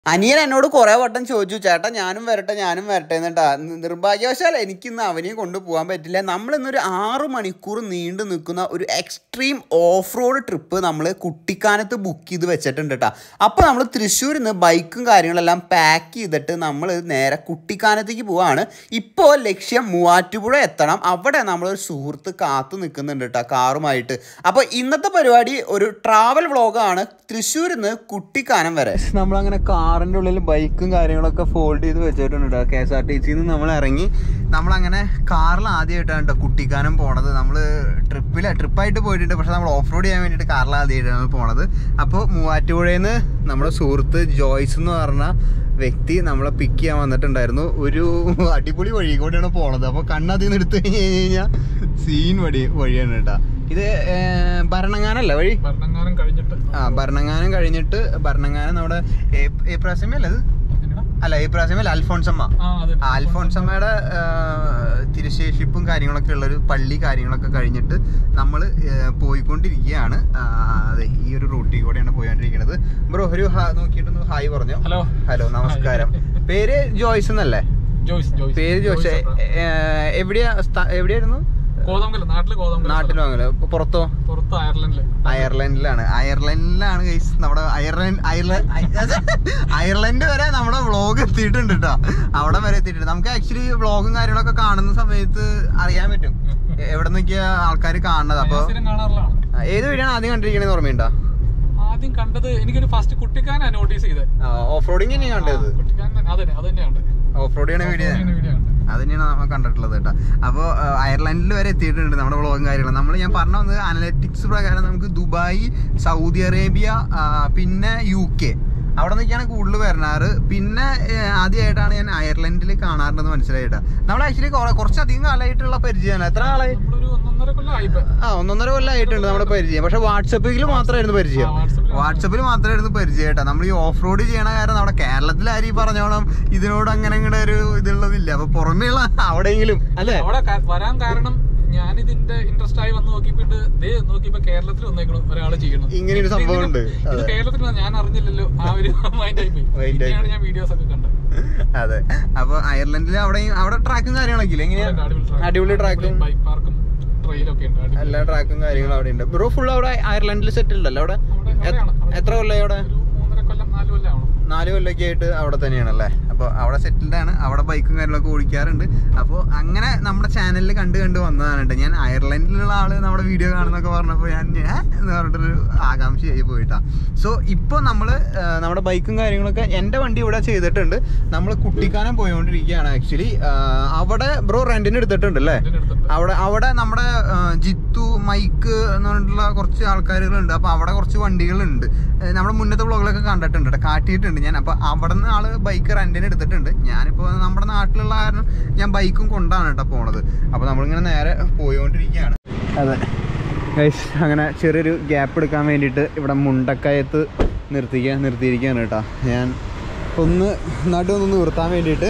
അനിയൻ എന്നോട് കുറേ വട്ടം ചോദിച്ചു ചേട്ടാ ഞാനും വരട്ടെ ഞാനും വരട്ടെ എന്നിട്ടാ നി- നിർഭാഗ്യവശാൽ എനിക്കിന്ന് അവനെയും കൊണ്ട് പോകാൻ പറ്റില്ല നമ്മൾ ഇന്നൊരു ആറ് മണിക്കൂർ നീണ്ടു നിൽക്കുന്ന ഒരു എക്സ്ട്രീം ഓഫ് റോഡ് ട്രിപ്പ് നമ്മൾ കുട്ടിക്കാനത്ത് ബുക്ക് ചെയ്ത് വെച്ചിട്ടുണ്ട് കേട്ടോ അപ്പോൾ നമ്മൾ തൃശ്ശൂരിൽ നിന്ന് ബൈക്കും കാര്യങ്ങളെല്ലാം പാക്ക് ചെയ്തിട്ട് നമ്മൾ നേരെ കുട്ടിക്കാനത്തേക്ക് പോവാണ് ഇപ്പോൾ ലക്ഷ്യം മൂവാറ്റുപുഴ എത്തണം അവിടെ നമ്മളൊരു സുഹൃത്ത് കാത്തു നിൽക്കുന്നുണ്ട് കേട്ടോ കാറുമായിട്ട് അപ്പോൾ ഇന്നത്തെ പരിപാടി ഒരു ട്രാവൽ വ്ളോഗാണ് തൃശ്ശൂരിൽ നിന്ന് കുട്ടിക്കാനം വരെ നമ്മളങ്ങനെ കാറിൻ്റെ ഉള്ളിൽ ബൈക്കും കാര്യങ്ങളൊക്കെ ഫോൾഡ് ചെയ്ത് വെച്ചിട്ടുണ്ട് കെ എസ് ആർ ടി സിയിൽ നിന്ന് നമ്മൾ ഇറങ്ങി നമ്മളങ്ങനെ കാറിൽ ആദ്യമായിട്ടാണ് കേട്ടോ കുട്ടിക്കാനം പോണത് നമ്മൾ ട്രിപ്പിൽ ട്രിപ്പായിട്ട് പോയിട്ടുണ്ട് പക്ഷെ നമ്മൾ ഓഫ് റോഡ് ചെയ്യാൻ വേണ്ടിയിട്ട് കാറിൽ ആദ്യമായിട്ടാണ് പോണത് അപ്പോൾ മൂവാറ്റുപുഴയിൽ നിന്ന് നമ്മുടെ സുഹൃത്ത് ജോയ്സ് എന്ന് പറഞ്ഞ വ്യക്തി നമ്മളെ പിക്ക് ചെയ്യാൻ വന്നിട്ടുണ്ടായിരുന്നു ഒരു അടിപൊളി വഴി കൂടെയാണ് പോണത് അപ്പോൾ കണ്ണതിൽ നിന്ന് എടുത്തു കഴിഞ്ഞ് കഴിഞ്ഞാൽ സീൻ വഴി വഴിയാണ് കേട്ടോ ഇത് ഏർ, ഭരണങ്ങാനല്ല വഴി ഭരണങ്ങാനം കഴിഞ്ഞിട്ട് ആ ഭരണങ്ങാനം കഴിഞ്ഞിട്ട് ഭരണങ്ങാനം നമ്മുടെ ഏ- ഏപ്രാസ്യമ അല്ല അത് എങ്ങനെയാ? അല്ല ഏപ്രാസ്യമ അല്ല അൽഫോൺസമ്മ ആ അതെ ആ, അൽഫോൺസമ്മയുടെ ആ, തിരുശേഷിപ്പും കാര്യങ്ങളൊക്കെ ഉള്ളൊരു പള്ളി കാര്യങ്ങളൊക്കെ കഴിഞ്ഞിട്ട് നമ്മൾ പോയിക്കൊണ്ടിരിക്കുകയാണ് ആ, അതെ ഈ ഒരു റൂട്ടിൽ കൂടെയാണ് പോയിക്കൊണ്ടിരിക്കുന്നത് ബ്രോ ഒരു ഹാ- നോക്കിയിട്ടൊന്ന് ഹായ് പറഞ്ഞോ ഹലോ ഹലോ നമസ്കാരം പേര് ജോയ്സ് എന്നല്ലേ ജോയ്സ് ജോയ്സ് പേര് ജോയ്സ് ഏ, എവിടെയാ സ്ഥ- എവിടെയായിരുന്നു കോതമംഗലം നാട്ടില് കോതമംഗലം നാട്ടിലോ അങ്ങനെ പുറത്തോ പുറത്ത് അയർലൻഡില് അയർലൻഡിലാണ് അയർലൻഡിലാണ് ഗൈസ് നമ്മുടെ അയർലൻഡ് അയർലൻഡ് അയർലൻഡ് വരെ നമ്മുടെ വ്ളോഗ് എത്തിയിട്ടുണ്ട് കേട്ടോ അവിടെ വരെ എത്തിയിട്ടുണ്ട് നമുക്ക് ആക്ച്വലി വ്ളോഗും കാര്യങ്ങളൊക്കെ കാണുന്ന സമയത്ത് അറിയാൻ പറ്റും എവിടെ നിന്നൊക്കെയാ ആൾക്കാർ കാണുന്നത് അപ്പൊ ഞാൻ സ്ഥിരം കാണാറുള്ളതാണ് ഏത് വീഡിയോ ആണ് ആദ്യം കണ്ടിരിക്കണെന്ന് ഓർമ്മയുണ്ടോ ആദ്യം കണ്ടത് എനിക്കൊരു ഫസ്റ്റ് കുട്ടിക്കാനാ നോട്ടീസ് ചെയ്തത് ഓഫ് റോഡിങ് തന്നെയാണ് കണ്ടത് കുട്ടിക്കാരൻ അതന്നെ അത് തന്നെയാണ് ഓഫ് റോഡ് ചെയ്യണ വീഡിയോ വീഡിയോ ഉണ്ട് അത് തന്നെയാണ് നമ്മൾ കണ്ടിട്ടുള്ളത് കേട്ടോ അപ്പോൾ അയർലൻഡിൽ വരെ എത്തിയിട്ടുണ്ട് നമ്മുടെ വ്ളോഗും കാര്യങ്ങളും നമ്മൾ ഞാൻ പറഞ്ഞു വന്നത് അനലറ്റിക്സ് പ്രകാരം നമുക്ക് ദുബായ് സൗദി അറേബ്യ ആ, പിന്നെ യു കെ അവിടെ നിന്നൊക്കെയാണ് കൂടുതൽ വരണാറ് പിന്നെ ഏർ, ആദ്യമായിട്ടാണ് ഞാൻ അയർലൻഡിൽ കാണാറുണ്ടെന്ന് മനസ്സിലായിട്ടാ നമ്മൾ ആക്ച്വലി കുറച്ചധികം കാലമായിട്ടുള്ള പരിചയമാണ് എത്ര ആളായി നമ്മളൊരു ഒന്നൊന്നര കൊല്ലം ആയിപ്പോ ആ ഒന്നൊന്നര കൊല്ലമായിട്ടുണ്ട് നമ്മുടെ പരിചയം പക്ഷെ വാട്സപ്പിൽ മാത്രമായിരുന്നു പരിചയം ആ, വാട്സപ്പിൽ വാട്സപ്പിൽ മാത്രമായിരുന്നു പരിചയം കേട്ടോ നമ്മൾ ഈ ഓഫ് റോഡ് ചെയ്യണ കാരണം നമ്മുടെ കേരളത്തിൽ ആരും ഈ പറഞ്ഞോണം ഇതിനോട് അങ്ങനെ ഇങ്ങനെ ഒരു ഇതുള്ളതില്ല അപ്പൊ പുറമേയുള്ള അവിടെയെങ്കിലും അല്ലേ അവിടെ ക- വരാൻ കാരണം ഞാൻ ഇതിന്റെ ഇൻട്രസ്റ്റ് ആയി വന്ന് നോക്കിയിട്ട് ദേ നോക്കിയപ്പോ കേരളത്തിൽ വന്നേക്കണം ഒരാള് ചെയ്യണം ഇങ്ങനെ ഒരു സംഭവം ഉണ്ട് ഇത് കേരളത്തിൽ ഞാൻ അറിഞ്ഞില്ലല്ലോ ആ ഒരു മൈൻഡ് ആയി പോയി Mind ആയി പിന്നെയാണ് ഞാൻ വീഡിയോസ് ഒക്കെ കണ്ടത് അതെ അപ്പൊ അയർലൻഡിൽ അവിടെ അവിടെ ട്രാക്കും കാര്യങ്ങളൊക്കെ ഇല്ലേ എങ്ങനെയാ അടിപൊളി ട്രാക്കും ബൈക്ക് പാർക്കും ട്രെയിലൊക്കെ ഉണ്ട് അടിപൊളി. എല്ലാ ട്രാക്കും കാര്യങ്ങളും അവിടെ ഉണ്ട് ബ്രോ ഫുൾ അവിടെ അയർലൻഡിൽ സെറ്റിൽ ഉണ്ടല്ലോ അവിടെ അവിടെ എത്ര- അവിടെയാണ്. അവിടെ എത്ര കൊല്ലായി അവിടെ ഒരു മൂന്നര കൊല്ലം നാല് കൊല്ലം ആവണം നാല് കൊല്ലൊക്കെ ആയിട്ട് അവിടെ തന്നെയാണല്ലേ അപ്പോൾ അവിടെ സെറ്റിൽഡ് ആണ് അവിടെ ബൈക്കും കാര്യങ്ങളൊക്കെ ഓടിക്കാറുണ്ട് അപ്പോൾ അങ്ങനെ നമ്മുടെ ചാനലിൽ കണ്ട് കണ്ട് വന്നതാണ് കേട്ടോ ഞാൻ അയർലൻഡിലുള്ള ആള് നമ്മുടെ വീഡിയോ കാണുന്നൊക്കെ പറഞ്ഞപ്പോൾ ഞാൻ ഏ എന്ന് പറഞ്ഞിട്ടൊരു ആകാംക്ഷയായി പോയിട്ടാ സോ ഇപ്പോൾ നമ്മൾ നമ്മുടെ ബൈക്കും കാര്യങ്ങളൊക്കെ എൻ്റെ വണ്ടി ഇവിടെ ചെയ്തിട്ടുണ്ട് നമ്മൾ കുട്ടിക്കാനം പോയിക്കൊണ്ടിരിക്കുകയാണ് ആക്ച്വലി അവിടെ ബ്രോ റെന്റിന് എടുത്തിട്ടുണ്ട് അല്ലേ ഇതിന്റെ അടുത്തുണ്ട് അവിടെ അവിടെ നമ്മുടെ ആ, ജിത്തു മൈക്ക് എന്ന് പറഞ്ഞിട്ടുള്ള കുറച്ച് ആൾക്കാരുകളുണ്ട് അപ്പോൾ അവിടെ കുറച്ച് വണ്ടികളുണ്ട് ഏ, നമ്മുടെ മുന്നത്തെ വ്ളോഗിലൊക്കെ കണ്ടിട്ടുണ്ട് കേട്ടോ കാട്ടിയിട്ടുണ്ട് ഞാൻ അപ്പോൾ അവിടെ നിന്ന് ആള് ബൈക്ക് റെന്റിന് എടുത്തിട്ടുണ്ട് ഞാനിപ്പോൾ നമ്മുടെ നാട്ടിലുള്ള കാരണം ഞാൻ ബൈക്കും കൊണ്ടാണ് കേട്ടോ പോണത് അപ്പോൾ നമ്മളിങ്ങനെ നേരെ പോയിക്കൊണ്ടിരിക്കുകയാണ് അതെ ഗൈസ് അങ്ങനെ ചെറിയൊരു ഗ്യാപ്പ് എടുക്കാൻ വേണ്ടിയിട്ട് ഇവിടെ മുണ്ടക്കയത്ത് നിർത്തിക്കുക നിർത്തിയിരിക്കുകയാണ് കേട്ടോ ഞാൻ ഒന്ന് നടുവൊന്ന് നിർത്താൻ വേണ്ടിയിട്ട്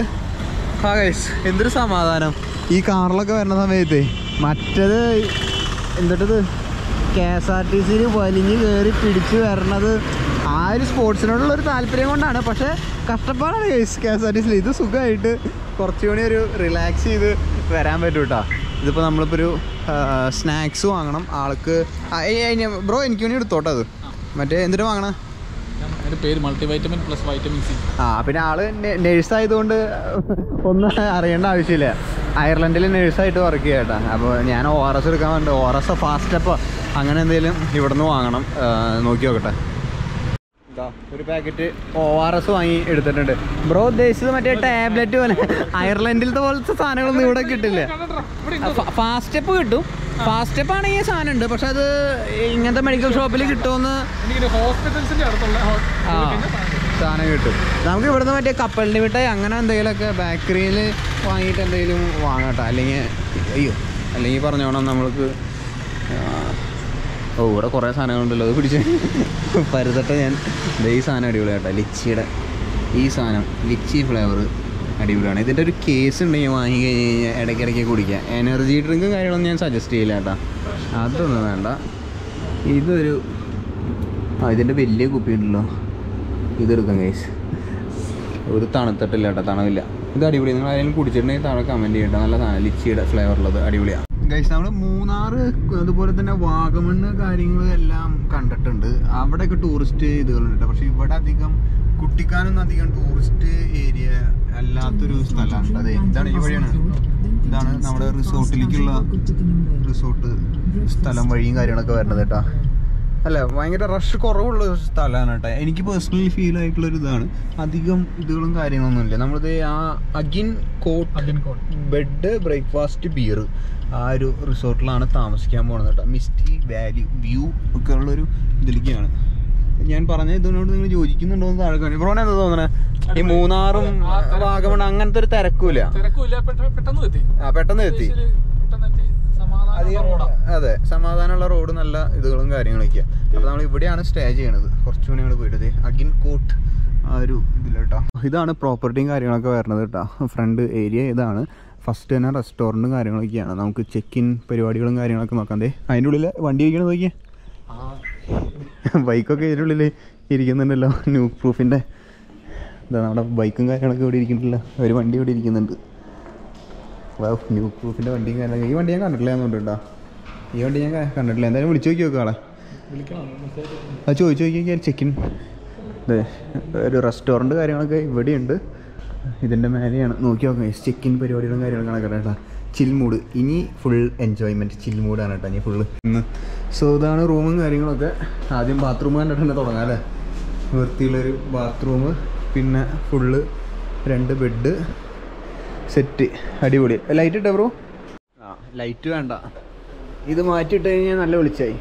ആ ഗൈസ് എന്തൊരു സമാധാനം ഈ കാറിലൊക്കെ വരുന്ന സമയത്ത് മറ്റേത് എന്നിട്ടത് കെ എസ് ആർ ടി സിയിൽ വലിഞ്ഞ് കയറി പിടിച്ച് വരണത് ആ ഒരു സ്പോർട്സിനോടുള്ള ഒരു താല്പര്യം കൊണ്ടാണ് പക്ഷേ കഷ്ടപ്പാടാണ് guys K S R T സിയിൽ ഇത് സുഖമായിട്ട് കുറച്ചുകൂടി ഒരു റിലാക്സ് ചെയ്ത് വരാൻ പറ്റും കേട്ടോ ഇതിപ്പോൾ നമ്മളിപ്പോൾ ഒരു സ്നാക്സ് വാങ്ങണം ആൾക്ക് ബ്രോ എനിക്ക് വേണ്ടി എടുത്തോട്ടെ അത് മറ്റേ എന്തിനു വാങ്ങണം ഞാൻ- അതിന്റെ പേര് multi vitamin plus vitamin C ആ പിന്നെ ആള് നേഴ്സ് ആയതുകൊണ്ട് ഒന്നും അറിയേണ്ട ആവശ്യമില്ല അയർലൻഡിൽ നേഴ്സായിട്ട് വർക്ക് ചെയ്യട്ടാ അപ്പോൾ ഞാൻ ഒ ആർ എസ് എടുക്കാൻ വേണ്ടി ഒ ആർ എസ് ഫാസ്റ്റ് അപ്പോൾ അങ്ങനെ എന്തെങ്കിലും ഇവിടെ നിന്ന് വാങ്ങണം ആ, നോക്കി നോക്കട്ടെ ഇതാ ഒരു പാക്കറ്റ് ഒ ആർ എസ് വാങ്ങി എടുത്തിട്ടുണ്ട് ബ്രോ ഉദ്ദേശിച്ചത് മറ്റേ ടാബ്ലറ്റ് പോലെ അയർലൻഡിലത്തെ പോലത്തെ സാധനങ്ങളൊന്നും ഇവിടെ കിട്ടില്ല ഫാസ്റ്റ് സ്റ്റെപ്പ് കിട്ടും ഫാസ്റ്റ് സ്റ്റെപ്പ് ആണെങ്കിൽ സാധനം ഉണ്ട് പക്ഷെ അത് ഇങ്ങനത്തെ മെഡിക്കൽ ഷോപ്പിൽ കിട്ടുമെന്ന് എനിക്ക് ഹോസ്പിറ്റൽസിന്റെ അടുത്തുള്ള ഹോ- ആ പോയി കഴിഞ്ഞാൽ സാധനം കിട്ടും. സാധനം കിട്ടും നമുക്ക് ഇവിടുന്ന് മറ്റേ കപ്പലിൻ്റെ മിഠായി അങ്ങനെ എന്തെങ്കിലുമൊക്കെ ബേക്കറിയിൽ വാങ്ങിയിട്ട് എന്തെങ്കിലും വാങ്ങട്ടെ അല്ലെങ്കിൽ അയ്യോ അല്ലെങ്കിൽ പറഞ്ഞോണം നമ്മൾക്ക് ആ, ഓ ഇവിടെ കുറേ സാധനങ്ങളുണ്ടല്ലോ അത് പിടിച്ച് പരുതട്ടെ ഞാൻ ദേ ഈ സാധനം അടിപൊളി കേട്ടോ ലിച്ചിയുടെ ഈ സാധനം ലിച്ചി ഫ്ലേവർ അടിപൊളിയാണ് ഇതിൻ്റെ ഒരു കേസ് ഉണ്ടെങ്കിൽ വാങ്ങി കഴിഞ്ഞ് കഴിഞ്ഞാൽ ഇടയ്ക്കിടയ്ക്ക് കുടിക്കുക എനർജി ഡ്രിങ്കും കാര്യങ്ങളൊന്നും ഞാൻ സജസ്റ്റ് ചെയ്യില്ല കേട്ടോ അതൊന്നും വേണ്ട ഇതൊരു ആ ഇതിൻ്റെ വലിയ കുപ്പി ഉണ്ടല്ലോ ഇതെടുക്കാം ഗൈസ് ഒരു തണുത്തിട്ടില്ല കേട്ടോ തണവില്ല ഇത് അടിപൊളി നിങ്ങൾ ആരെങ്കിലും കുടിച്ചിട്ടുണ്ടെങ്കിൽ താഴെ കമൻറ്റ് ചെയ്യട്ടെ നല്ല സാധനം ലിച്ചിയുടെ ഫ്ലേവർ ഉള്ളത് അടിപൊളിയാണ് ഗൈസ് നമ്മൾ മൂന്നാർ അതുപോലെ തന്നെ വാഗമണ്ണ് കാര്യങ്ങൾ എല്ലാം കണ്ടിട്ടുണ്ട് അവിടെയൊക്കെ ടൂറിസ്റ്റ് ഇതുകളുണ്ട് കേട്ടോ പക്ഷെ ഇവിടെ അധികം കുട്ടിക്കാനൊന്നും അധികം ടൂറിസ്റ്റ് ഏരിയ അല്ലാത്തൊരു സ്ഥലമാണ് അതെ ഇതാണ് ഈ വഴിയാണ് ഇതാണ് നമ്മുടെ റിസോർട്ടിലേക്കുള്ള റിസോർട്ട് സ്ഥലം വഴിയും കാര്യങ്ങളൊക്കെ വരുന്നത് കേട്ടോ അല്ല ഭയങ്കര റഷ് കുറവുള്ള ഒരു സ്ഥലമാണ് കേട്ടോ എനിക്ക് പേഴ്സണലി ഫീൽ ആയിട്ടുള്ള ഒരു ഇതാണ് അധികം ഇതുകളും കാര്യങ്ങളൊന്നുമില്ല നമ്മളിത് ആ Agincourt Agincourt bed breakfast beer ആ ഒരു റിസോർട്ടിലാണ് താമസിക്കാൻ പോകുന്നത് കേട്ടോ മിസ്റ്റി വാലി വ്യൂ ഒക്കെ ഉള്ളൊരു ഇതിലേക്കാണ് ഞാൻ പറഞ്ഞ ഇതിനോട് നിങ്ങൾ യോജിക്കുന്നുണ്ടോ എന്ന് താഴെ കാണി ബ്രോനെ എന്താ തോന്നണേ ഈ മൂന്നാറും വാഗമൺ അങ്ങനത്തെ ഒരു തിരക്കൂല തിരക്കുമില്ല പെട്ടെന്ന് പെട്ടെന്ന് എത്തി ആ പെട്ടെന്ന് എത്തി ഉദ്ദേശിച്ചൊരു പെട്ടെന്ന് എത്തി സമാധാനം അധികം റോഡാ അതെ സമാധാനമുള്ള റോഡ് നല്ല ഇതുകളും കാര്യങ്ങളൊക്കെയാണ് അപ്പോൾ നമ്മൾ ഇവിടെയാണ് സ്റ്റേ ചെയ്യണത് കുറച്ച് മണി ഞങ്ങൾ പോയിട്ട് അഗിൻ കോട്ട് ആ ഒരു ഇതിൽ കേട്ടോ ഇതാണ് പ്രോപ്പർട്ടിയും കാര്യങ്ങളൊക്കെ വരുന്നത് കേട്ടോ ഫ്രണ്ട് ഏരിയ ഇതാണ് ഫസ്റ്റ് തന്നെ റെസ്റ്റോറൻറ്റും കാര്യങ്ങളൊക്കെയാണ് നമുക്ക് ചെക്ക് ഇൻ പരിപാടികളും കാര്യങ്ങളൊക്കെ നോക്കാം ദേ അതിൻ്റെ ഉള്ളിൽ വണ്ടി ഇരിക്കണത് നോക്കിയേ ബൈക്കൊക്കെ ഇതിൻ്റെ ഉള്ളിൽ ഇരിക്കുന്നുണ്ടല്ലോ ന്യൂ പ്രൂഫിൻ്റെ എന്താ നമ്മുടെ ബൈക്കും കാര്യങ്ങളൊക്കെ ഇവിടെ ഇരിക്കുന്നില്ല ഒരു വണ്ടി ഇവിടെ ഇരിക്കുന്നുണ്ട് വാവ്, ന്യൂ പ്രൂഫിൻ്റെ വണ്ടിയും കാര്യങ്ങളൊക്കെ ഈ വണ്ടി ഞാൻ കണ്ടിട്ടില്ല എന്നുണ്ട് കേട്ടോ ഈ വണ്ടി ഞാൻ ക- കണ്ടിട്ടില്ല എന്തായാലും വിളിച്ചു നോക്കി നോക്കാം ആളെ വിളിക്കണം മെസ്സേജ് അത് ചോദിച്ചു നോക്കിയാൽ ചെക്കിൻ അതെ ഒരു റെസ്റ്റോറൻറ്റ് കാര്യങ്ങളൊക്കെ ഇവിടെയുണ്ട് ഇതിൻ്റെ മേലെയാണ് നോക്കി നോക്കാം ചെക്കിൻ പരിപാടികളും കാര്യങ്ങളൊക്കെ നടക്കട്ടെ കേട്ടോ ചിൽ മൂഡ് ഇനി ഫുൾ എൻജോയ്മെൻറ്റ് ചിൽ മൂഡാണ് കേട്ടോ ഇനി ഫുള്ള് ഇന്ന് സോ ഇതാണ് റൂമും കാര്യങ്ങളൊക്കെ ആദ്യം ബാത്റൂം കണ്ടിട്ട് തന്നെ തുടങ്ങാം അല്ലേ വൃത്തിയുള്ളൊരു ബാത്റൂം പിന്നെ ഫുള്ള് രണ്ട് ബെഡ് സെറ്റ് അടിപൊളി ലൈറ്റ് ഇട്ടേ ബ്രോ ആ ലൈറ്റ് വേണ്ട ഇത് മാറ്റിയിട്ട് കഴിഞ്ഞാൽ നല്ല വെളിച്ചായി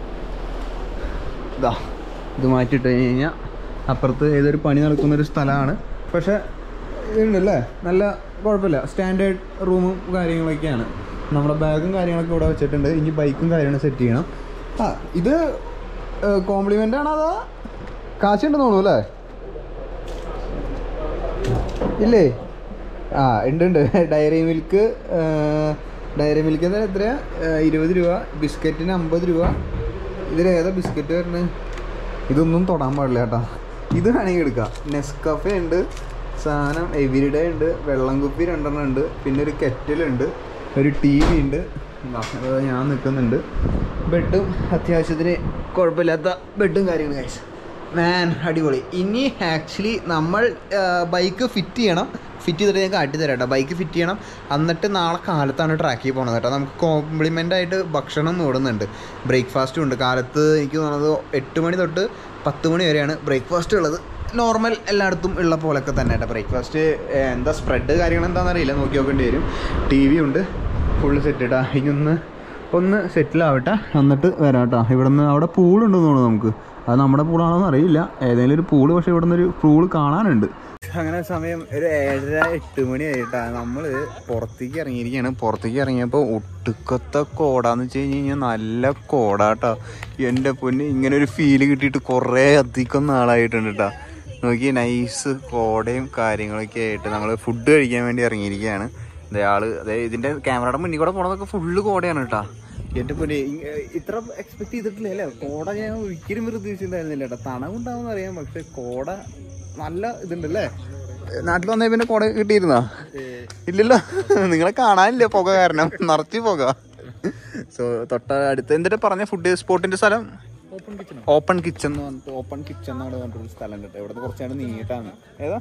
ഇതാ ഇത് മാറ്റിയിട്ട് കഴിഞ്ഞ് കഴിഞ്ഞാൽ അപ്പുറത്ത് ഏതൊരു പണി നടക്കുന്ന ഒരു സ്ഥലമാണ് പക്ഷെ ഇതുണ്ടല്ലേ നല്ല കുഴപ്പമില്ല സ്റ്റാൻഡേർഡ് റൂമും കാര്യങ്ങളൊക്കെയാണ് നമ്മുടെ ബാഗും കാര്യങ്ങളൊക്കെ ഇവിടെ വെച്ചിട്ടുണ്ട് ഇനി ബൈക്കും കാര്യങ്ങളും സെറ്റ് ചെയ്യണം ആ ഇത് കോംപ്ലിമെൻ്റ് ആണോ അതോ കാശുണ്ടെന്ന് തോന്നുന്നു അല്ലേ ഇല്ലേ ആ ഉണ്ട് ഉണ്ട് ഡയറി മിൽക്ക് ഡയറി മിൽക്ക് എന്താ എത്രയാ ഏഹ് ഇരുപത് രൂപ ബിസ്ക്കറ്റിന് അമ്പത് രൂപ ഇതിലേതാ ബിസ്ക്കറ്റ് വരുന്നത് ഇതൊന്നും തൊടാൻ പാടില്ല കേട്ടോ ഇത് വേണമെങ്കിൽ എടുക്കാം നെസ്കഫെ ഉണ്ട് സാധനം എവരിഡേ ഉണ്ട് വെള്ളം കുപ്പി രണ്ടെണ്ണം ഉണ്ട് പിന്നെ ഒരു കെറ്റിലുണ്ട് ഒരു ടി വി ഉണ്ട് ദാ, അത് ഞാൻ നിൽക്കുന്നുണ്ട് ബെഡും അത്യാവശ്യത്തിന് കുഴപ്പമില്ലാത്ത ബെഡും കാര്യങ്ങളും കഴിച്ചു മാൻ അടിപൊളി ഇനി ആക്ച്വലി നമ്മൾ ബൈക്ക് ഫിറ്റ് ചെയ്യണം ഫിറ്റ് ചെയ്തിട്ട് ഞാൻ കാട്ടി തരാം കേട്ടോ ബൈക്ക് ഫിറ്റ് ചെയ്യണം എന്നിട്ട് നാളെ കാലത്താണ് ട്രാക്കിൽ പോകണത് കേട്ടോ നമുക്ക് കോംപ്ലിമെൻ്റ് ആയിട്ട് ഭക്ഷണം ഓടുന്നുണ്ട് ബ്രേക്ക്ഫാസ്റ്റും ഉണ്ട് കാലത്ത് എനിക്ക് തോന്നുന്നത് എട്ട് മണി തൊട്ട് പത്ത് മണി വരെയാണ് ബ്രേക്ക്ഫാസ്റ്റ് ഉള്ളത് നോർമൽ എല്ലായിടത്തും ഉള്ള പോലൊക്കെ തന്നെ കേട്ടോ ബ്രേക്ക്ഫാസ്റ്റ് എന്താ സ്പ്രെഡ് കാര്യങ്ങൾ എന്താണെന്ന് അറിയില്ല നോക്കി നോക്കേണ്ടി വരും ടി വി ഉണ്ട് ഫുള്ള് സെറ്റ് ഇട്ടാ ഇനി ഒന്ന് ഒന്ന് സെറ്റിലാവട്ടെ എന്നിട്ട് വരാം കേട്ടോ ഇവിടെ നിന്ന് അവിടെ പൂളുണ്ടെന്ന് തോന്നുന്നു നമുക്ക് അത് നമ്മുടെ പൂളാണോന്ന് അറിയില്ല ഏതെങ്കിലും ഒരു പൂള് പക്ഷേ ഇവിടെ നിന്നൊരു പൂള് കാണാനുണ്ട് അങ്ങനെ സമയം ഒരു ഏഴര എട്ട് മണി ആയിട്ടാ നമ്മൾ പുറത്തേക്ക് ഇറങ്ങിയിരിക്കുകയാണ് പുറത്തേക്ക് ഇറങ്ങിയപ്പോൾ ഒട്ടുക്കത്തെ കോടാന്ന് വെച്ച് കഴിഞ്ഞ് കഴിഞ്ഞാൽ നല്ല കോടാട്ടോ എൻ്റെ പൊന്ന് ഇങ്ങനെ ഒരു ഫീല് കിട്ടിയിട്ട് കുറേ അധികം നാളായിട്ടുണ്ട് കേട്ടോ നോക്കി നൈസ് കോടയും കാര്യങ്ങളൊക്കെ ആയിട്ട് നമ്മൾ ഫുഡ് കഴിക്കാൻ വേണ്ടി ഇറങ്ങിയിരിക്കുകയാണ് ഇതേ ആള് അതെ ഇതിന്റെ ക്യാമറയുടെ മുന്നിൽ കൂടെ പോണതൊക്കെ ഫുള്ള് കോടയാണ് കേട്ടാ എന്റെ പൊന്നെ ഇ- ഇത്ര എക്സ്പെക്ട് ചെയ്തിട്ടില്ല അല്ലേ കോട ഞാൻ ഒരിക്കലും പ്രതീക്ഷിച്ചിട്ടുണ്ടായിരുന്നില്ല കേട്ടോ തണവുണ്ടാവും അറിയാം പക്ഷെ കോട നല്ല ഇതുണ്ടല്ലേ നാട്ടിൽ വന്നേ പിന്നെ കോട കിട്ടിയിരുന്നാ ഇല്ലല്ലോ നിങ്ങളെ കാണാനില്ല പുക കാരണം നിറച്ച് പുക സോ തൊട്ട അടുത്ത് എന്തിട്ട് പറഞ്ഞ ഫുഡ് സ്പോട്ടിന്റെ സ്ഥലം ഓപ്പൺ കിച്ചൺ ഓപ്പൺ കിച്ചൺ എന്ന് പറഞ്ഞിട്ട് ഓപ്പൺ കിച്ചൺ എന്നാണ് പറഞ്ഞിട്ടൊരു സ്ഥലം കേട്ടോ ഇവിടെ കുറച്ചാണ് നീങ്ങിയിട്ടാണ് ഏതാ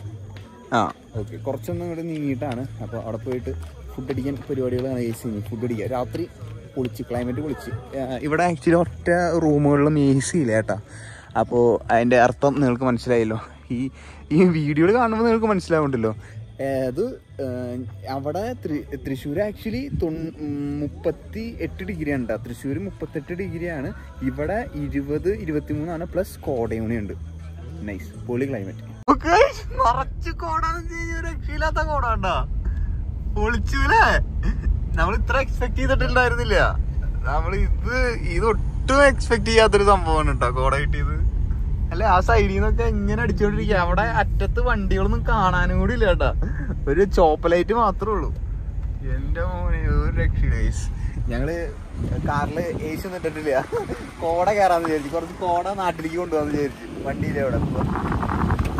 ആ ഓക്കെ കുറച്ചൊന്നും ഇവിടെ നീങ്ങിയിട്ടാണ് അപ്പോൾ അവിടെ പോയിട്ട് ഫുഡ് അടിക്കാൻ പരിപാടികളാണ് എ സി ഫുഡ് അടിക്കുക രാത്രി പൊളിച്ച് ക്ലൈമറ്റ് പൊളിച്ച് ആ, ഇവിടെ ആക്ച്വലി ഒറ്റ റൂമുകളിലും എ സി ഇല്ല കേട്ടാ അപ്പോൾ അതിൻ്റെ അർത്ഥം നിങ്ങൾക്ക് മനസ്സിലായല്ലോ ഈ ഈ വീഡിയോയിൽ കാണുമ്പോൾ നിങ്ങൾക്ക് മനസ്സിലാവുണ്ടല്ലോ അത് അവിടെ തൃശ്ശൂർ ആക്ച്വലി മുപ്പത്തി എട്ട് ഡിഗ്രി ഉണ്ട് തൃശ്ശൂർ മുപ്പത്തെട്ട് ഡിഗ്രിയാണ് ഇവിടെ ഇരുപത് ഇരുപത്തി മൂന്നാണ് പ്ലസ് കോടയൂണി ഉണ്ട് നൈസ് പൊളി ക്ലൈമറ്റ് നിറച്ച് കോടാന്ന് രക്ഷയില്ലാത്ത കോടാണ്ടാ പൊളിച്ചൂലേ നമ്മൾ ഇത്ര എക്സ്പെക്ട് ചെയ്തിട്ടുണ്ടായിരുന്നില്ല നമ്മൾ ഇത് ഇത് ഒട്ടും എക്സ്പെക്ട് ചെയ്യാത്തൊരു സംഭവമാണ് കേട്ടോ കോട കിട്ടിയത് അല്ല ആ സൈഡിൽ നിന്നൊക്കെ എങ്ങനെ അടിച്ചോണ്ടിരിക്കുക അവിടെ അറ്റത്ത് വണ്ടികളൊന്നും കാണാനും കൂടി ഇല്ല കേട്ടാ ഒരു ചോപ്പ് ലൈറ്റ് മാത്രമേ ഉള്ളൂ എന്റെ മോനെ ഒരു രക്ഷയില്ല ഗൈസ് ഞങ്ങള് കാറില് എ സി ഒന്നും ഇട്ടിട്ടില്ല കോട കയറാന്ന് വിചാരിച്ചു കുറച്ച് കോട നാട്ടിലേക്ക് കൊണ്ടുപോകാന്ന് വിചാരിച്ചു വണ്ടിയിലെ അവിടെ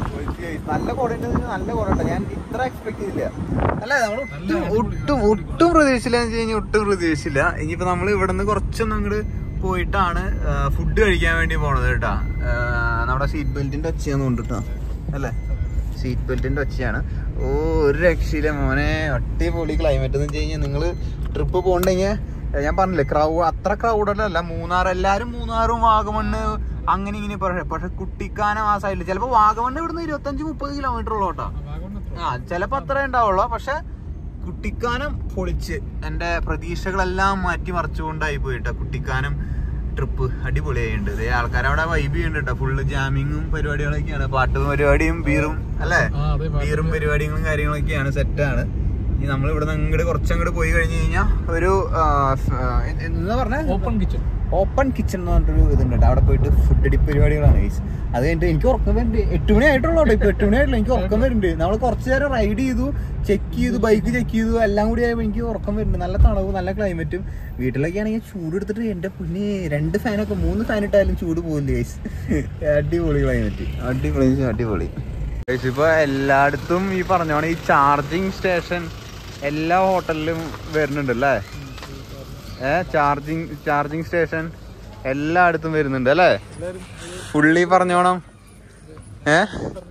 നല്ല കുട നല്ല കുട ഞാൻ ഇത്ര എക്സ്പെക്ട് ചെയ്തില്ല അല്ല നമ്മൾ ഒട്ടും ഒട്ടും ഒട്ടും പ്രതീക്ഷിച്ചില്ല എന്ന് വെച്ച് കഴിഞ്ഞാൽ ഒട്ടും പ്രതീക്ഷിച്ചില്ല ഇനിയിപ്പോ നമ്മൾ ഇവിടെ നിന്ന് കുറച്ചൊന്നും അങ്ങോട്ട് പോയിട്ടാണ് ഫുഡ് കഴിക്കാൻ വേണ്ടി പോണത് കേട്ടാ ആ, നമ്മുടെ സീറ്റ് ബെൽറ്റിന്റെ ഒച്ചയാന്ന് കൊണ്ടിട്ടാ അല്ലേ സീറ്റ് ബെൽറ്റിന്റെ ഒച്ചയാണ് ഓ ഒരു രക്ഷയില്ല മോനെ അടിപൊളി ക്ലൈമറ്റ് എന്ന് വെച്ച് കഴിഞ്ഞാൽ നിങ്ങൾ ട്രിപ്പ് പോകണ്ടെങ്കിൽ ഞാൻ പറഞ്ഞില്ലേ ക്രൗ അത്ര ക്രൗഡല്ല മൂന്നാർ എല്ലാരും മൂന്നാറും വാഗമണ്ണ് അങ്ങനെ ഇങ്ങനെ പക്ഷെ പക്ഷെ കുട്ടിക്കാനം ആ സൈഡിൽ ചിലപ്പോ വാഗമണ്ണ് ഇവിടുന്ന് ഇരുപത്തഞ്ച് മുപ്പത് കിലോമീറ്റർ ഉള്ളൂ കേട്ടോ ആ ചിലപ്പോ അത്രേ ഉണ്ടാവുള്ളൂ പക്ഷെ കുട്ടിക്കാനം പൊളിച്ച് എന്റെ പ്രതീക്ഷകളെല്ലാം മാറ്റി മറിച്ചുകൊണ്ടായി പോയിട്ടോ കുട്ടിക്കാനം ട്രിപ്പ് അടിപൊളിയായിട്ടുണ്ട് ഇതേ ആൾക്കാർ അവിടെ വൈബ് ചെയ്യുന്നുണ്ട് കേട്ടോ ഫുള്ള് ജാമിങ്ങും പരിപാടികളൊക്കെയാണ് പാട്ട് പരിപാടിയും ബീറും അല്ലേ ആ, അതെ, പാട്ട് ബീറും പരിപാടികളും കാര്യങ്ങളൊക്കെയാണ് സെറ്റാണ് ഇനി നമ്മൾ ഇവിടെ നിന്ന് അങ്ങോട്ട് കുറച്ചങ്ങോട്ട് പോയി കഴിഞ്ഞ് കഴിഞ്ഞാൽ ഒരു ആ, ഫ്- ആ, എന്ത് എന്താ പറഞ്ഞ ഓപ്പൺ കിച്ചൺ ഓപ്പൺ കിച്ചൺ എന്ന് പറഞ്ഞിട്ടൊരു ഇതുണ്ട് കേട്ടോ. അവിടെ പോയിട്ട് ഫുഡ് അടി പരിപാടികളാണ് guys. അത് കഴിഞ്ഞിട്ട് എനിക്ക് ഉറക്കം വരുന്നുണ്ട് എട്ട് മണി ആയിട്ടുള്ളൂ കേട്ടോ ഇപ്പൊ എട്ട് മണി ആയിട്ടില്ല എനിക്ക് ഉറക്കം വരുന്നുണ്ട് നമ്മൾ കുറച്ച് നേരം റൈഡ് ചെയ്തു ചെക്ക് ചെയ്തു ബൈക്ക് ചെക്ക് ചെയ്തു എല്ലാം കൂടി ആയപ്പോൾ എനിക്ക് ഉറക്കം വരുന്നുണ്ട് നല്ല തണവും നല്ല ക്ലൈമറ്റും വീട്ടിലൊക്കെ ആണെങ്കിൽ ചൂട് എടുത്തിട്ട് എന്റെ പിന്നെ രണ്ട് ഫാനൊക്കെ മൂന്ന് ഫാൻ ഇട്ടാലും ചൂട് പോകില്ല ഗൈസ് അടിപൊളി ക്ലൈമറ്റ് അടിപൊളി അടിപൊളി Guys, ഇപ്പൊ എല്ലായിടത്തും ഈ പറഞ്ഞോണം ഈ ചാർജിങ് സ്റ്റേഷൻ എല്ലാ ഹോട്ടലിലും വരുന്നുണ്ട് അല്ലേ ഏ ചാർജിങ് ചാർജിങ് സ്റ്റേഷൻ എല്ലായിടത്തും വരുന്നുണ്ട് അല്ലേ ഫുള്ളി പറഞ്ഞോണം ഏ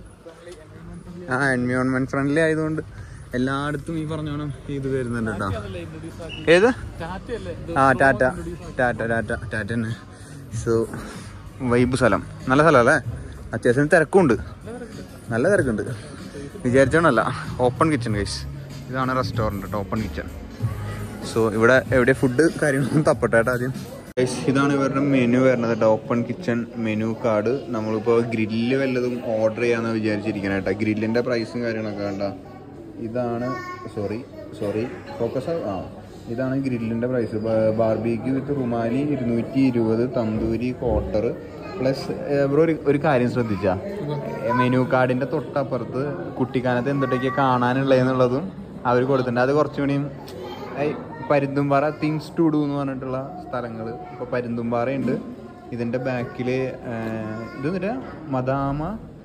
ആ എൻവയോൺമെന്റ് ഫ്രണ്ട്ലി ആയതുകൊണ്ട് എല്ലായിടത്തും ഈ പറഞ്ഞോണം ഇത് വരുന്നുണ്ട് കേട്ടോ ഏത് ടാറ്റയല്ലേ ആ ടാറ്റ ടാറ്റ ടാറ്റ ടാറ്റ തന്നെ സോ വൈബ് സ്ഥലം നല്ല സ്ഥലം അല്ലേ അത്യാവശ്യം തിരക്കുണ്ട് നല്ല തിരക്കുണ്ട് വിചാരിച്ചോണല്ല ഓപ്പൺ കിച്ചൺ ഗൈസ് ഇതാണ് റെസ്റ്റോറൻറ്റ് കേട്ടോ ഓപ്പൺ കിച്ചൺ സോ ഇവിടെ എവിടെ ഫുഡ് കാര്യങ്ങളൊന്നും തപ്പട്ടെ കേട്ടോ ആദ്യം ഗൈസ് ഇതാണ് ഇവരുടെ മെനു വരുന്നത് കേട്ടോ ഓപ്പൺ കിച്ചൺ മെനു കാർഡ് നമ്മളിപ്പോൾ ഗ്രില്ല് വല്ലതും ഓർഡർ ചെയ്യാന്ന് വിചാരിച്ചിരിക്കണം കേട്ടോ ഗ്രില്ലിൻ്റെ പ്രൈസും കാര്യങ്ങളൊക്കെ വേണ്ട ഇതാണ് സോറി സോറി ഫോക്കസ് ആ ഇതാണ് ഗ്രില്ലിൻ്റെ പ്രൈസ് ബാർബിക്ക് വിത്ത് റുമാലി ഇരുന്നൂറ്റി ഇരുപത് തന്തൂരി ക്വാർട്ടർ പ്ലസ് ബ്രോ ഒരു ഒരു കാര്യം ശ്രദ്ധിച്ചാ മെനു കാർഡിൻ്റെ തൊട്ടപ്പുറത്ത് കുട്ടിക്കാനത്ത് എന്തൊക്കെ കാണാനുള്ളതെന്നുള്ളതും അവർ കൊടുത്തിട്ടുണ്ട് അത് കുറച്ചുകൂടിയും ഏയ് പരുന്തുംപാറ തിങ്സ് ടു ഡു എന്ന് പറഞ്ഞിട്ടുള്ള സ്ഥലങ്ങൾ ഇപ്പോൾ പരുന്തുംപാറയുണ്ട് ഇതിൻ്റെ ബാക്കിൽ ഇത് എന്നിട്ട് മദാമ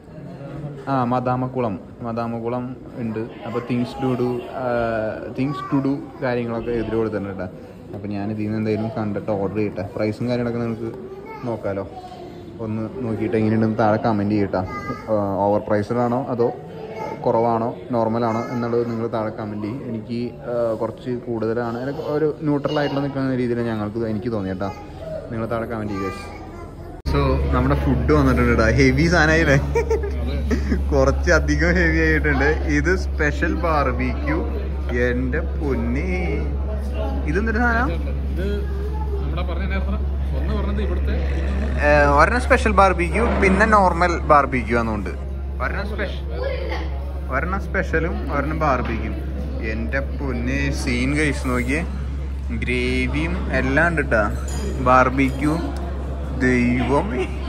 ആ മദാമക്കുളം മദാമക്കുളം ഉണ്ട് അപ്പോൾ things to do things to do കാര്യങ്ങളൊക്കെ എതിര് കൊടുത്തിട്ടുണ്ട് കേട്ടോ അപ്പോൾ ഞാൻ ഇതിൽ നിന്ന് എന്തെങ്കിലും കണ്ടിട്ട് ഓർഡർ ചെയ്യട്ടെ പ്രൈസും കാര്യങ്ങളൊക്കെ നിങ്ങൾക്ക് നോക്കാമല്ലോ ഒന്ന് നോക്കിയിട്ട് എങ്ങനെയുണ്ടെന്ന് താഴെ കമൻറ്റ് ചെയ്യട്ടോ ഓവർ പ്രൈസ്ഡാണോ അതോ കുറവാണോ നോർമലാണോ എന്നുള്ളത് നിങ്ങൾ താഴെ കമൻറ്റ് ചെയ്യും എനിക്ക് ആ, കുറച്ച് കൂടുതലാണ് എനിക്ക് ഒരു ന്യൂട്രൽ ആയിട്ടുള്ള നിൽക്കുന്ന രീതിയിൽ ഞങ്ങൾക്ക് എനിക്ക് തോന്നി കേട്ടോ നിങ്ങൾ താഴെ കമൻറ്റ് ചെയ്യുക സോ നമ്മുടെ ഫുഡ് വന്നിട്ടുണ്ട് കേട്ടോ ഹെവി സാധനമായില്ലേ കുറച്ച് അധികം ഹെവി ആയിട്ടുണ്ട് ഇത് സ്പെഷ്യൽ ബാർബിക്യൂ എന്റെ പൊന്നി ഇതെന്തൊരു സാധനം ഇത് നമ്മുടെ പറഞ്ഞ നേരത്തെ ഒന്ന് പറഞ്ഞത് ഇവിടുത്തെ ഏഹ്, ഒരെണ്ണം സ്പെഷ്യൽ ബാർബിക്യൂ പിന്നെ നോർമൽ ബാർബിക്യൂ എന്നുണ്ട് ഒരെണ്ണം സ്പെഷ്യൽ ഒരെണ്ണം സ്പെഷ്യലും ഒരെണ്ണം ബാർബിക്യൂ എന്റെ പൊന്ന് സീൻ കഴിച്ച് നോക്കിയേ ഗ്രേവിയും എല്ലാം ഉണ്ട് കേട്ടാ ബാർബിക്യൂ ദൈവം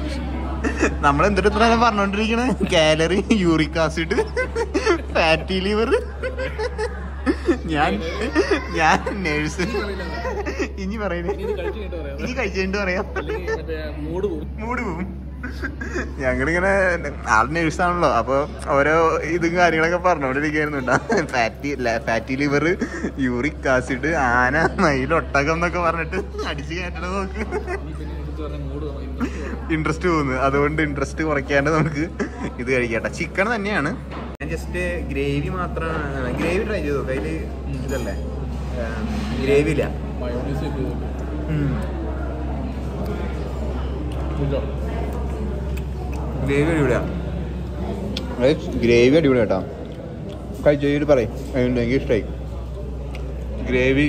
നമ്മൾ എന്തിട്ട് ഇത്ര നേരം പറഞ്ഞോണ്ടിരിക്കണേ calorie uric acid fatty liver ഞാൻ ഞാൻ നേഴ്സ് ഇനി പറയുന്നേ ഇത് കഴിച്ചു കഴിഞ്ഞിട്ട് പറയാം ഇനി കഴിച്ചിട്ട് പറയാം അല്ലെങ്കിൽ മറ്റേ മൂഡ് പോകും മൂട് പോവും ഞങ്ങളിങ്ങനെ ആൾ നേഴ്സാണല്ലോ അപ്പൊ ഓരോ ഇതും കാര്യങ്ങളൊക്കെ പറഞ്ഞോണ്ടിരിക്കുന്നുണ്ടാ fatty fatty liver uric acid ആന മയിൽ ഒട്ടകം എന്നൊക്കെ പറഞ്ഞിട്ട് അടിച്ചു കയറ്റണ നോക്ക് ഇനി പിന്നെ എടുത്ത് പറഞ്ഞ മൂഡ് ഇൻട്രസ്റ്റ് പോകുന്നു അതുകൊണ്ട് ഇൻട്രസ്റ്റ് കുറയ്ക്കാണ്ട് നമുക്ക് ഇത് കഴിക്കട്ടെ ചിക്കൻ തന്നെയാണ് ഞാൻ ജസ്റ്റ് ഗ്രേവി മാത്രം ഗ്രേവി ട്രൈ ചെയ്തു അതില് ഇതല്ലേ ഗ്രേവി ഇല്ല മയോണീസ് ഒക്കെ ഉം. ഇല്ലോ. ഗ്രേവി അടിപൊളിയാ ഗ്രേവി അടിപൊളി കേട്ടോ കഴിച്ചു കഴിഞ്ഞിട്ട് പറയും അതുകൊണ്ട് എനിക്ക് ഇഷ്ടമായി ഗ്രേവി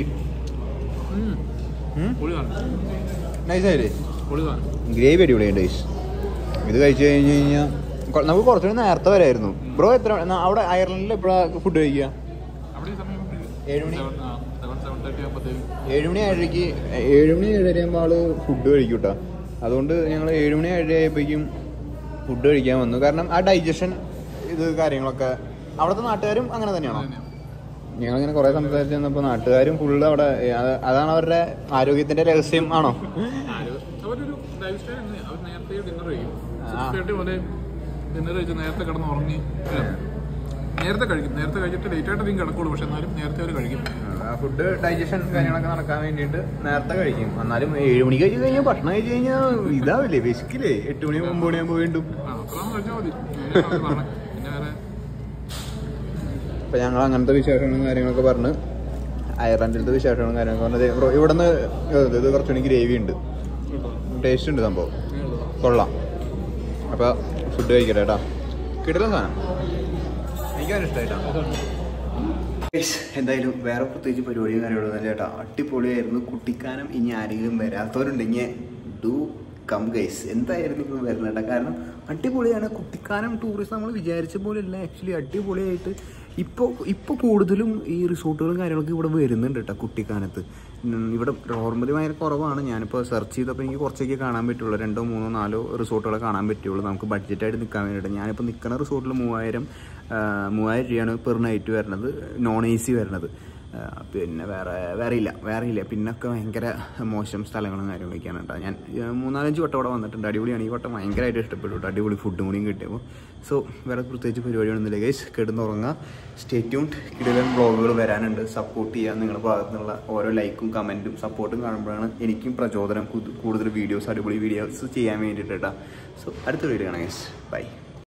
ഉം. പൊളിയാണ് നൈസായില്ലേ പൊളിയാണ് ഗ്രേവി അടിപൊളിയുണ്ട് ഗൈസ് ഇത് കഴിച്ചു കഴിഞ്ഞ് കഴിഞ്ഞാൽ നമുക്ക് കുറച്ചുകൂടി നേരത്തെ വരായിരുന്നു ബ്രോ എത്ര ന- അവിടെ അയർലൻഡിൽ എപ്പോഴാണ് ഫുഡ് കഴിക്കുക അവിടെ ഈ സമയം ഏഴ് മണി സെവൻ ആ സെവൻ സെവൻ തേർട്ടി ആകുമ്പോഴത്തേക്കും ഏഴ് മണി ഏഴരയ്ക്ക് ഏഴ് മണി ഏഴര ആകുമ്പോൾ ആള് ഫുഡ് കഴിക്കും കേട്ടോ അതുകൊണ്ട് ഞങ്ങൾ ഏഴ് മണി ഏഴര ആയപ്പോഴേക്കും ഫുഡ് കഴിക്കാൻ വന്നു കാരണം ആ ഡൈജഷൻ ഇത് കാര്യങ്ങളൊക്കെ അവിടുത്തെ നാട്ടുകാരും അങ്ങനെ തന്നെയാണോ ഞങ്ങളിങ്ങനെ കുറേ സംസാരിച്ച് വന്നപ്പോൾ നാട്ടുകാരും ഫുള്ള് അവിടെ ഏ, അത് അതാണ് അവരുടെ ആരോഗ്യത്തിന്റെ രഹസ്യം ആണോ ആര് അവരൊരു ലൈഫ് സ്റ്റൈൽ അങ്ങനെ അവർ നേരത്തെ ഡിന്നർ ചെയ്യും ആ. സിക്സ് തേർട്ടി മുതലേ ഡിന്നർ കഴിച്ച് നേരത്തെ കിടന്ന് ഉറങ്ങി നേരത്തെ കഴിക്കും നേരത്തെ കഴിച്ചിട്ട് ലേറ്റ് ആയിട്ട് അധികം കിടക്കുള്ളൂ പക്ഷെ എന്നാലും നേരത്തെ അവർ കഴിക്കും ഫുഡ് ഡൈജഷൻ കാര്യങ്ങളൊക്കെ നടക്കാൻ വേണ്ടിയിട്ട് നേരത്തെ കഴിക്കും എന്നാലും ഏഴ് മണി കഴിച്ച് കഴിഞ്ഞാൽ ഭക്ഷണം കഴിച്ച് കഴിഞ്ഞാൽ ഇതാവില്ലേ വിശക്കില്ലേ എട്ട് മണി ഒമ്പത് മണിയാകുമ്പോൾ വീണ്ടും ആ അത്രയും കഴിച്ചാൽ മതി അങ്ങനെയാണ് അവര് പറഞ്ഞത്. പിന്നെ വേറെ അപ്പൊ ഞങ്ങൾ അങ്ങനത്തെ വിശേഷങ്ങളും കാര്യങ്ങളൊക്കെ പറഞ്ഞ് അയർലൻഡിലത്തെ വിശേഷങ്ങളും കാര്യങ്ങളൊക്കെ പറഞ്ഞത് ബ്രോ ഇവിടെ നിന്ന് ഇത് കുറച്ചുകൂടി ഗ്രേവി ഉണ്ട് ടേസ്റ്റ് ഉണ്ട് സംഭവം കൊള്ളാം അപ്പൊ ഫുഡ് കഴിക്കട്ടെ കേട്ടാ കിട്ടുന്ന സാധനം എനിക്ക് ഇഷ്ടമായിട്ടാ എന്തായാലും വേറെ പ്രത്യേകിച്ച് പരിപാടിയും കാര്യങ്ങളൊന്നും അല്ല ചേട്ടാ അടിപൊളിയായിരുന്നു കുട്ടിക്കാനം ഇനി ആരെങ്കിലും വരാത്തവരുണ്ടെങ്കിൽ ഡു കം ഗൈസ് എന്തായിരുന്നു ഇപ്പം വരുന്നത് കാരണം അടിപൊളിയാണ് കുട്ടിക്കാനം ടൂറിസം നമ്മൾ വിചാരിച്ച പോലെയല്ല ആക്ച്വലി അടിപൊളിയായിട്ട് ഇപ്പോൾ ഇപ്പോൾ കൂടുതലും ഈ റിസോർട്ടുകളും കാര്യങ്ങളൊക്കെ ഇവിടെ വരുന്നുണ്ട് കേട്ടോ കുട്ടിക്കാനത്ത് ഉം, ഇവിടെ നോർമലി ഭയങ്കര കുറവാണ് ഞാനിപ്പോൾ സെർച്ച് ചെയ്തപ്പോൾ എനിക്ക് കുറച്ചൊക്കെ കാണാൻ പറ്റുള്ളൂ രണ്ടോ മൂന്നോ നാലോ റിസോർട്ടുകളെ കാണാൻ പറ്റുള്ളൂ നമുക്ക് ബഡ്ജറ്റായിട്ട് നിൽക്കാൻ വേണ്ടിയിട്ട് ഞാനിപ്പോൾ നിൽക്കുന്ന റിസോർട്ടിൽ മൂവായിരം ആ, മൂവായിരം രൂപയാണ് പെർ നൈറ്റ് വരുന്നത് നോൺ എ സി വരുന്നത് ആ, പിന്നെ വേറെ വേറെ ഇല്ല വേറെ ഇല്ല പിന്നൊക്കെ ഭയങ്കര മോശം സ്ഥലങ്ങളും കാര്യങ്ങളൊക്കെയാണ് കേട്ടോ ഞാൻ ആ, മൂന്നാലഞ്ച് വട്ടം അവിടെ വന്നിട്ടുണ്ട് അടിപൊളിയാണ് ഈ വട്ടം ഭയങ്കരമായിട്ട് ഇഷ്ടപ്പെട്ടു കേട്ടോ അടിപൊളി ഫുഡും കൂടിയും കിട്ടിയപ്പോൾ സോ വേറെ പ്രത്യേകിച്ച് പരിപാടിയൊന്നുമില്ല ഗൈസ് കിടന്നുറങ്ങുക സ്റ്റേ ട്യൂൺഡ് കിടലൻ ബ്ലോഗുകൾ വരാനുണ്ട് സപ്പോർട്ട് ചെയ്യുക നിങ്ങളുടെ ഭാഗത്തു നിന്നുള്ള ഓരോ ലൈക്കും കമൻറ്റും സപ്പോർട്ടും കാണുമ്പോഴാണ് എനിക്കും പ്രചോദനം കൂടു- കൂടുതൽ വീഡിയോസ് അടിപൊളി വീഡിയോസ് ചെയ്യാൻ വേണ്ടിയിട്ട് കേട്ടോ സോ അടുത്ത വീഡിയോ കാണാം ഗൈസ് ബൈ